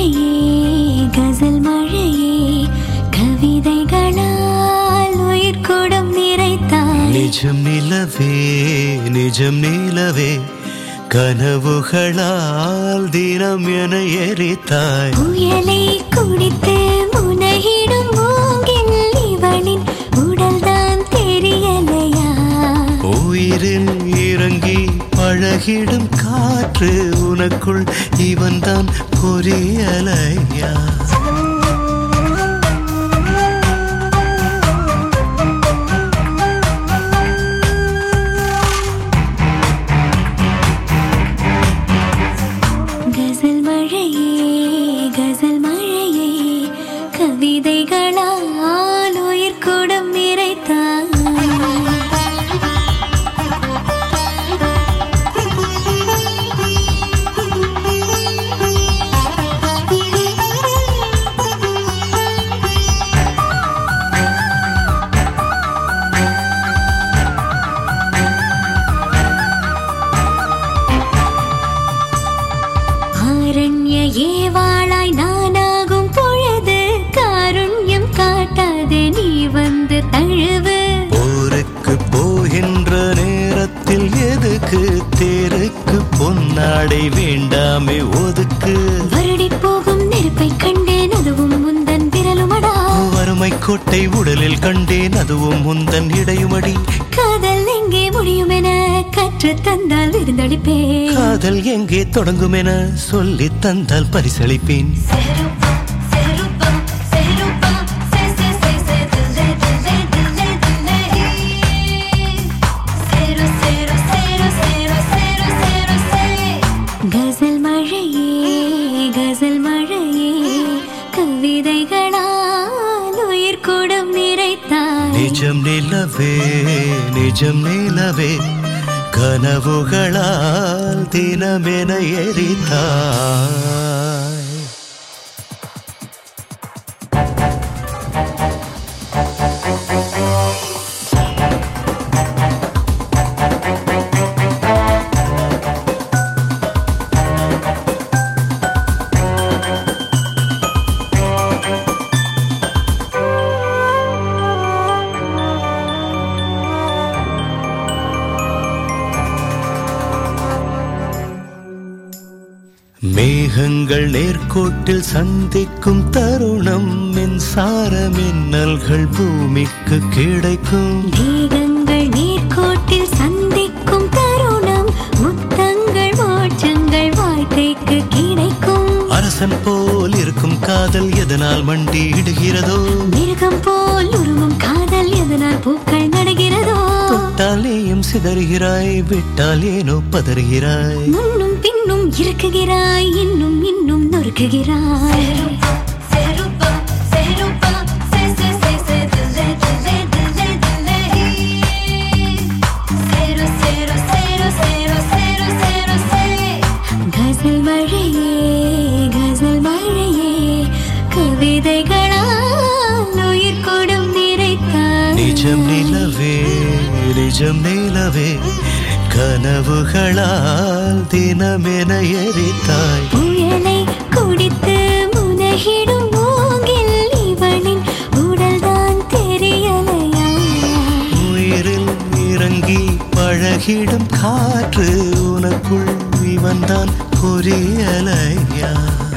மழையே கசல் மழையே கவிதைகளால் உயிர் கூடம் நிறைத்தாய் நிஜம் நிலவே நிஜம் நிலவே கனவுகளால் தினம் என எரித்தாய் புயலை குடித்து முனையிடும் மூங்கில் இவளின் உடல்தான் தெரியலையா உயிரில் இறங்கி பழகிடும் காற்று உனக்குள் இவன்தான் புரியலையா கசல் மழையே கசல் மழையே கவிதைகளால் உயிர் கூடம் நிறைத்தாய் ஆரண்ய ஏவாளாய் நானாகும் பொழுது காருண்யம் காட்டாதே நீ வந்து தழுவு போருக்கு போகின்ற நேரத்தில் எதுக்கு தேருக்கு பொன்னாடை வேண்டாமே ஒதுக்கு வருடி போகும் நெருப்பை கண்டேன் அதுவும் முந்தன் விரலுமடா வறுமை கோட்டை உடலில் கண்டேன் அதுவும் முந்தன் இடையுமடி காதல் எங்கே முடியும் என கற்று தந்தால் விருந்தளிப்பே காதல் எங்கே தொடங்கும் என சொல்லி தந்தால் பரிசளிப்பேன் கசல் மழையே கசல் மழையே கவிதைகளால் உயிர் கூடம் நிறைத்தாய் நிஜம் நிலவே நிஜம் நிலவே கனவுகளால் தினமென எரித்தாய் மேகங்கள் நேர்கோட்டில் சந்திக்கும் தருணம் மின்சார மின்னல்கள் பூமிக்கு கிடைக்கும் மேகங்கள் நேர்கோட்டில் சந்திக்கும் தருணம் முத்தங்கள் மோட்சங்கள் வாழ்க்கைக்கு கிடைக்கும் அரசன் போல் இருக்கும் காதல் எதனால் மண்டி இடுகிறதோ மிருகம் போல் உருவும் காதல் எதனால் பூக்கள் நடுகிறதோ தொட்டால் நீயும் சிதறுகிறாய் விட்டால் ஏனோ பதறுகிறாய் முன்னும் பின்னும் இருக்குகிறாய் இன்னும் இன்னும் நொறுக்குகிறாய் கசல் மழையே கசல் மழையே கவிதைகளால் உயிர் கூடும் நிறைத்தாய் நிஜம் நிலவே நிஜம் நிலவே கனவுகளால் தினமென எரித்தாய் புயலை குடித்து முனகிடும் மூங்கில் இவனின் உடல்தான் தெரியலையா உயிரில் இறங்கி பழகிடும் காற்று உனக்குள் இவன்தான் புரியலையா